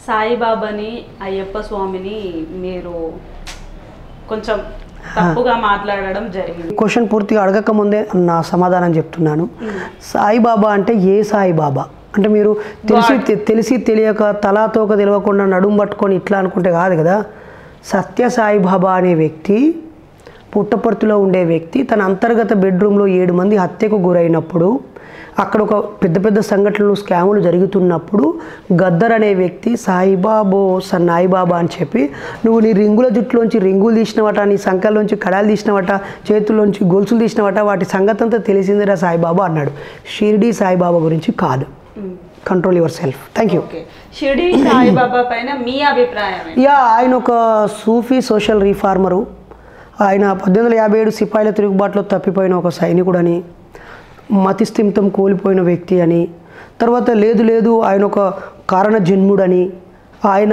సాయిబాబాని అయ్యప్ప స్వామిని మీరు కొంచెం తప్పుగా మాట్లాడడం జరిగింది క్వశ్చన్ పూర్తిగా అడగక ముందే నా సమాధానం చెప్తున్నాను సాయిబాబా అంటే ఏ సాయిబాబా అంటే మీరు తెలిసి తె- తెలిసి తెలియక తలాతోక తెలియకుండా నడుము పట్టుకొని ఇట్లా అనుకుంటే కాదు కదా సత్య సాయిబాబా అనే వ్యక్తి పుట్టపర్తిలో ఉండే వ్యక్తి తన అంతర్గత బెడ్రూమ్లో ఏడు మంది హత్యకు గురైనప్పుడు అక్కడ ఒక పెద్ద పెద్ద సంఘటనలు స్కాములు జరుగుతున్నప్పుడు గద్దర్ అనే వ్యక్తి సాయిబాబో సన్నాయిబాబా అని చెప్పి నువ్వు నీ రింగుల జుట్టులోంచి రింగులు తీసినవట నీ సంకల్లోంచి కడాలు తీసినవట చేతుల్లోంచి గొలుసులు తీసినవట వాటి సంగతి అంతా తెలిసిందిరా సాయిబాబా అన్నాడు షిరిడి సాయిబాబా గురించి కాదు control yourself thank you okay Shirdi Saibaba పైన మీ అభిప్రాయం ఏంటి? యా ఆయన ఒక సూఫీ సోషల్ రీఫార్మరు ఆయన పద్దెనిమిది వందల యాభై ఏడు సిపాయిల తిరుగుబాటులో తప్పిపోయిన ఒక సైనికుడని మతిస్థిమితం కోల్పోయిన వ్యక్తి అని తర్వాత లేదు లేదు ఆయన ఒక కారణ జన్ముడని ఆయన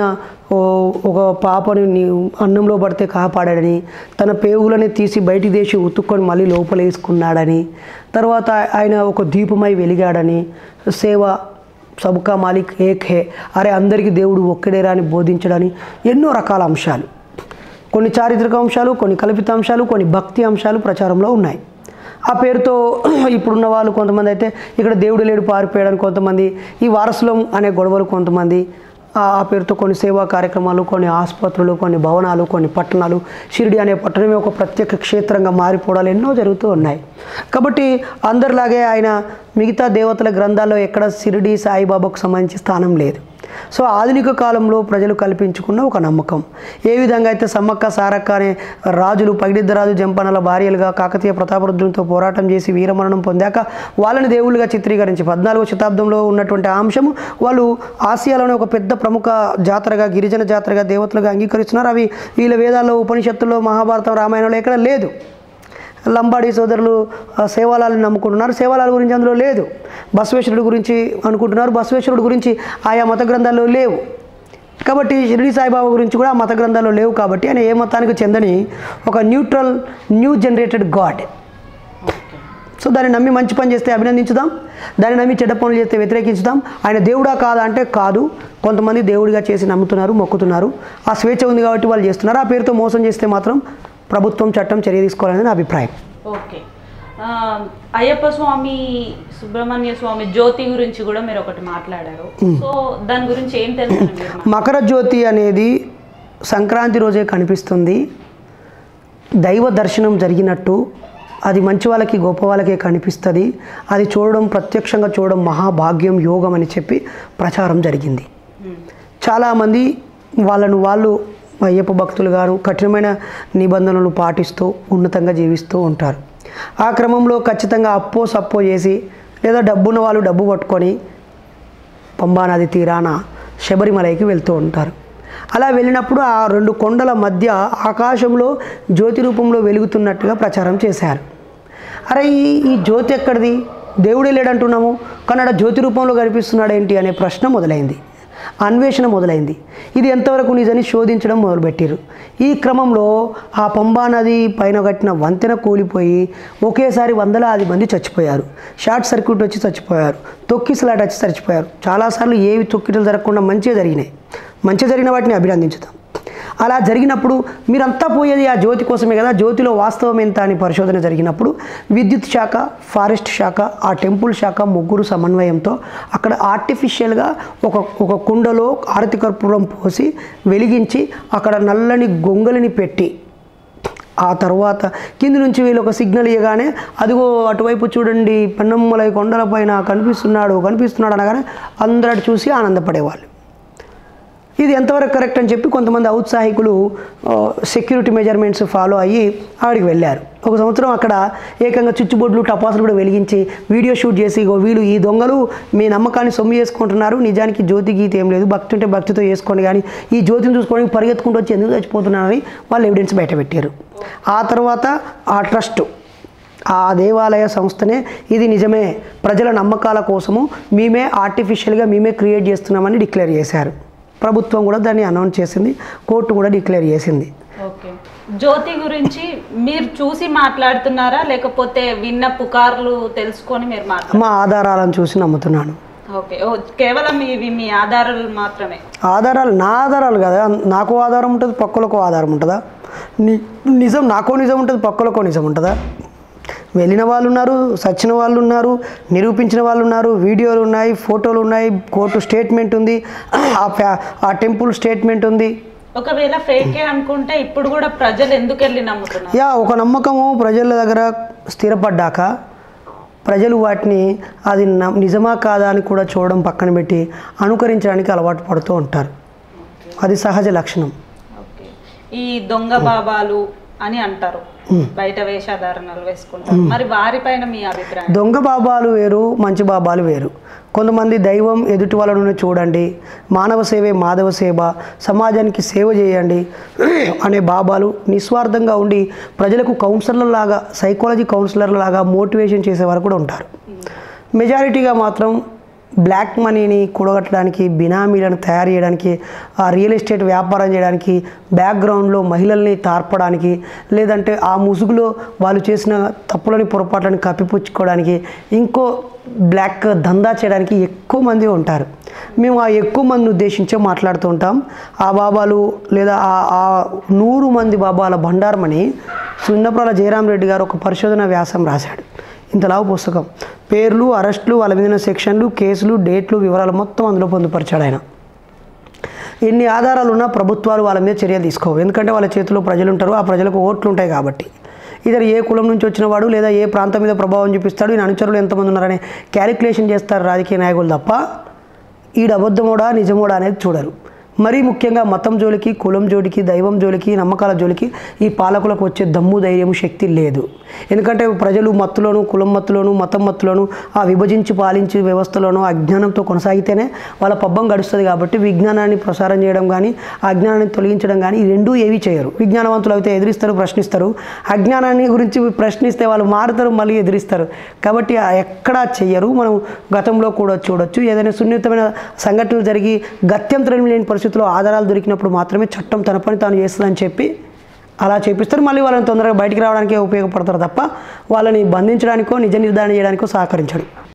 ఓ- ఒక పాపని నీ అన్నంలో పడితే కాపాడాడని తన పేగులని తీసి బయటికి దేశి ఉతుక్కొని మళ్ళీ లోపల వేసుకున్నాడని తర్వాత ఆయన ఒక దీపమై వెలిగాడని సేవ సబ్కా మాలిక్ ఏక్ హే అరే అందరికీ దేవుడు ఒక్కడేరా అని బోధించడని ఎన్నో రకాల అంశాలు కొన్ని చారిత్రక అంశాలు కొన్ని కల్పిత అంశాలు కొన్ని భక్తి అంశాలు ప్రచారంలో ఉన్నాయి ఆ పేరుతో ఇప్పుడున్న వాళ్ళు కొంతమంది అయితే ఇక్కడ దేవుడు లేడు పారిపోయాడని కొంతమంది ఈ వారసులం అనే గొడవలు కొంతమంది ఆ ఆ పేరుతో కొన్ని సేవా కార్యక్రమాలు కొన్ని ఆసుపత్రులు కొన్ని భవనాలు కొన్ని పట్టణాలు షిరిడి అనే పట్టణమే ఒక ప్రత్యేక క్షేత్రంగా మారిపోవడాలు ఎన్నో జరుగుతూ ఉన్నాయి కాబట్టి అందరిలాగే ఆయన మిగతా దేవతల గ్రంథాల్లో ఎక్కడ షిరిడి సాయిబాబాకు సంబంధించి స్థానం లేదు సో ఆధునిక కాలంలో ప్రజలు కల్పించుకున్న ఒక నమ్మకం ఏ విధంగా అయితే సమ్మక్క సారక్క అనే రాజులు పగిడిద్దరాజు జంపనల భార్యలుగా కాకతీయ ప్రతాపరుద్రునితో పోరాటం చేసి వీరమరణం పొందాక వాళ్ళని దేవుళ్ళుగా చిత్రీకరించి పద్నాలుగో శతాబ్దంలో ఉన్నటువంటి ఆ అంశము వాళ్ళు ఆసియాలోనే ఒక పెద్ద ప్రముఖ జాతరగా గిరిజన జాతరగా దేవతలుగా అంగీకరిస్తున్నారు అవి వీళ్ళ వేదాల్లో ఉపనిషత్తుల్లో మహాభారతం రామాయణంలో ఎక్కడ లేదు లంబాడి సోదరులు ఆ, సేవాలాలను నమ్ముకుంటున్నారు సేవాలాల గురించి అందులో లేదు బసవేశ్వరుడు గురించి అనుకుంటున్నారు బసవేశ్వరుడు గురించి ఆయా మత గ్రంథాల్లో లేవు కాబట్టి షిరిడి సాయిబాబా గురించి కూడా ఆ మత గ్రంథాల్లో లేవు కాబట్టి ఆయన ఏ మతానికి చెందని ఒక neutral new generated god so దాన్ని నమ్మి మంచి పని చేస్తే అభినందించుదాం దాన్ని నమ్మి చెడ్డ పనులు చేస్తే వ్యతిరేకించుదాం ఆయన దేవుడా కాదా అంటే కాదు కొంతమంది దేవుడిగా చేసి నమ్ముతున్నారు మొక్కుతున్నారు ఆ స్వేచ్ఛ ఉంది కాబట్టి వాళ్ళు చేస్తున్నారు ఆ పేరుతో మోసం చేస్తే మాత్రం ప్రభుత్వం చట్టం చర్య తీసుకోవాలని నా అభిప్రాయం ఓకే ఆ, అయ్యప్ప స్వామి సుబ్రహ్మణ్య స్వామి జ్యోతి గురించి కూడా మీరు ఒకటి మాట్లాడారు సో దాని గురించి ఏం తెలుసు మీరు మకర జ్యోతి అనేది సంక్రాంతి రోజే కనిపిస్తుంది దైవ దర్శనం జరిగినట్టు అది మంచి వాళ్ళకి గొప్ప వాళ్ళకే కనిపిస్తుంది అది చూడడం ప్రత్యక్షంగా చూడడం మహాభాగ్యం యోగం అని చెప్పి ప్రచారం జరిగింది చాలామంది వాళ్ళను వాళ్ళు అయ్యప్ప భక్తులు గారు కఠినమైన నిబంధనలు పాటిస్తూ ఉన్నతంగా జీవిస్తూ ఉంటారు ఆ క్రమంలో ఖచ్చితంగా అప్పో సప్పో చేసి లేదా డబ్బున్న వాళ్ళు డబ్బు పట్టుకొని పంబా నది తీరాన శబరిమలైకి వెళ్తూ ఉంటారు అలా వెళ్ళినప్పుడు ఆ రెండు కొండల మధ్య ఆకాశంలో జ్యోతి రూపంలో వెలుగుతున్నట్టుగా ప్రచారం చేశారు అరే ఈ ఈ జ్యోతి ఎక్కడిది దేవుడే లేడంటున్నాము కానీ ఆడ జ్యోతి రూపంలో కనిపిస్తున్నాడు ఏంటి అనే ప్రశ్న మొదలైంది అన్వేషణ మొదలైంది ఇది ఎంతవరకు నిజని శోధించడం మొదలుపెట్టారు ఈ క్రమంలో ఆ పంబా నది పైన కట్టిన వంతెన కూలిపోయి ఒకేసారి వందలాది మంది చచ్చిపోయారు షార్ట్ సర్క్యూట్ వచ్చి చచ్చిపోయారు తొక్కిసలాట వచ్చి చచ్చిపోయారు చాలాసార్లు ఏవి తొక్కిటలు జరగకుండా మంచిగా జరిగినాయి మంచిగా జరిగిన వాటిని అభినందించుతాం అలా జరిగినప్పుడు మీరంతా పోయేది ఆ జ్యోతి కోసమే కదా జ్యోతిలో వాస్తవం ఎంత అని పరిశోధన జరిగినప్పుడు విద్యుత్ శాఖ ఫారెస్ట్ శాఖ ఆ టెంపుల్ శాఖ ముగ్గురు సమన్వయంతో అక్కడ ఆర్టిఫిషియల్గా ఒక ఒక కుండలో ఆరతి కర్పూరం పోసి వెలిగించి అక్కడ నల్లని గొంగలిని పెట్టి ఆ తర్వాత కింది నుంచి వీళ్ళు ఒక సిగ్నల్ ఇవ్వగానే అదిగో అటువైపు చూడండి పెన్నమ్మలై కొండల పైన కనిపిస్తున్నాడు కనిపిస్తున్నాడు అనగానే అందరూ అటు చూసి ఆనందపడేవాళ్ళు ఇది ఎంతవరకు కరెక్ట్ అని చెప్పి కొంతమంది ఔత్సాహికులు సెక్యూరిటీ మెజర్మెంట్స్ ఫాలో అయ్యి ఆడికి వెళ్ళారు ఒక సంవత్సరం అక్కడ ఏకంగా చుచ్చుబొడ్లు టపాసులు కూడా వెలిగించి వీడియో షూట్ చేసి ఇగో వీళ్ళు ఈ దొంగలు మీ నమ్మకాన్ని సొమ్ము చేసుకుంటున్నారు నిజానికి జ్యోతి గీత ఏం లేదు భక్తి ఉంటే భక్తితో చేసుకోండి కానీ ఈ జ్యోతిని చూసుకోవడానికి పరిగెత్తుకుంటూ వచ్చి ఎందుకు చచ్చిపోతున్నారని వాళ్ళు ఎవిడెన్స్ బయటపెట్టారు ఆ తర్వాత ఆ ట్రస్ట్ ఆ దేవాలయ సంస్థనే ఇది నిజమే ప్రజల నమ్మకాల కోసము మేమే ఆర్టిఫిషియల్గా మేమే క్రియేట్ చేస్తున్నామని డిక్లేర్ చేశారు ప్రభుత్వం కూడా దాన్ని అనౌన్స్ చేసింది కోర్టు కూడా డిక్లేర్ చేసింది ఓకే జ్యోతి గురించి మీరు చూసి మాట్లాడుతున్నారా లేకపోతే విన్న పుకార్లు తెలుసుకొని మీరు మాట్లాడు మా ఆధారాలను చూసి నమ్ముతున్నాను ఓకే ఓ కేవలం ఇవి మీ ఆధారాలు మాత్రమే ఆధారాలు నా ఆధారాలు కదా నాకు ఆధారం ఉంటుంది పక్కలకు ఆధారం ఉంటుందా ని నిజం నాకో నిజం ఉంటుంది పక్కలకో నిజం ఉంటుందా వెళ్ళిన వాళ్ళు ఉన్నారు సచ్చిన వాళ్ళు ఉన్నారు నిరూపించిన వాళ్ళు ఉన్నారు వీడియోలు ఉన్నాయి ఫోటోలు ఉన్నాయి కోర్టు స్టేట్మెంట్ ఉంది ఆ ఫ్యా ఆ టెంపుల్ స్టేట్మెంట్ ఉంది ఒకవేళ ఫేకే అనుకుంటే ఇప్పుడు కూడా ప్రజలు ఎందుకు వెళ్ళి నమ్ముతున్నారు యా ఒక నమ్మకము ప్రజల దగ్గర స్థిరపడ్డాక ప్రజలు వాటిని అది న- నిజమా కాదా అని కూడా చూడడం పక్కన పెట్టి అనుకరించడానికి అలవాటు పడుతూ ఉంటారు అది సహజ లక్షణం ఓకే ఈ దొంగ బాబాలు అని అంటారు బయట వేషధారణలు వేసుకుంటారు మరి వారిపైన మీ అభిప్రాయం దొంగ బాబాలు వేరు మంచి బాబాలు వేరు కొంతమంది దైవం ఎదుటి వాళ్ళను చూడండి మానవ సేవే మాధవ సేవ సమాజానికి సేవ చేయండి అనే బాబాలు నిస్వార్థంగా ఉండి ప్రజలకు కౌన్సిలర్ లాగా సైకాలజీ కౌన్సిలర్ లాగా మోటివేషన్ చేసేవారు కూడా ఉంటారు మెజారిటీగా మాత్రం బ్లాక్ మనీని కూడగట్టడానికి బినామీలను తయారు చేయడానికి ఆ రియల్ ఎస్టేట్ వ్యాపారం చేయడానికి బ్యాక్గ్రౌండ్లో మహిళల్ని తార్పడానికి లేదంటే ఆ ముసుగులో వాళ్ళు చేసిన తప్పులని పొరపాట్లని కప్పిపుచ్చుకోవడానికి ఇంకో బ్లాక్ దందా చేయడానికి ఎక్కువ మంది ఉంటారు మేము ఆ ఎక్కువ మందిని ఉద్దేశించే మాట్లాడుతూ ఉంటాం ఆ బాబాలు లేదా ఆ ఆ నూరు మంది బాబాల బండారమని సున్నప్రాల జయరాం రెడ్డి గారు ఒక పరిశోధన వ్యాసం రాశాడు ఇంతలావు పుస్తకం పేర్లు అరెస్టులు వాళ్ళ మీద ఉన్న సెక్షన్లు కేసులు డేట్లు వివరాలు మొత్తం అందులో పొందుపరిచాడు ఆయన ఎన్ని ఆధారాలు ఉన్నా ప్రభుత్వాలు వాళ్ళ మీద చర్య తీసుకోవు ఎందుకంటే వాళ్ళ చేతిలో ప్రజలు ఉంటారు ఆ ప్రజలకు ఓట్లు ఉంటాయి కాబట్టి ఇతరు ఏ కులం నుంచి వచ్చిన వాడు లేదా ఏ ప్రాంతం మీద ప్రభావం చూపిస్తాడు ఈయన అనుచరులు ఎంతమంది ఉన్నారనే క్యాలిక్యులేషన్ చేస్తారు రాజకీయ నాయకులు తప్ప ఈడు అబద్ధమోడా నిజమోడా అనేది చూడరు మరీ ముఖ్యంగా మతం జోలికి కులం జోలికి దైవం జోలికి నమ్మకాల జోలికి ఈ పాలకులకు వచ్చే దమ్ము ధైర్యం శక్తి లేదు ఎందుకంటే ప్రజలు మత్తులోను కులం మత్తులోను మతం మత్తులోను ఆ విభజించి పాలించే వ్యవస్థలోనూ అజ్ఞానంతో కొనసాగితేనే వాళ్ళ పబ్బం గడుస్తుంది కాబట్టి విజ్ఞానాన్ని ప్రసారం చేయడం కానీ ఆ అజ్ఞానాన్ని తొలగించడం కానీ ఈ రెండూ ఏవి చేయరు విజ్ఞానవంతులు అయితే ఎదిరిస్తారు ప్రశ్నిస్తారు అజ్ఞానాన్ని గురించి ప్రశ్నిస్తే వాళ్ళు మారుతారు మళ్ళీ ఎదిరిస్తారు కాబట్టి ఆ ఎక్కడా చెయ్యరు మనం గతంలో కూడా చూడొచ్చు ఏదైనా సున్నితమైన సంఘటనలు జరిగి గత్యంతరం లేని పరిస్థితుల్లో ఆధారాలు దొరికినప్పుడు మాత్రమే చట్టం తన పని తాను చేస్తుందని చెప్పి అలా చేపిస్తారు మళ్ళీ వాళ్ళని తొందరగా బయటికి రావడానికే ఉపయోగపడతారు తప్ప వాళ్ళని బంధించడానికో నిజ నిర్ధారణ చేయడానికో సహకరించడు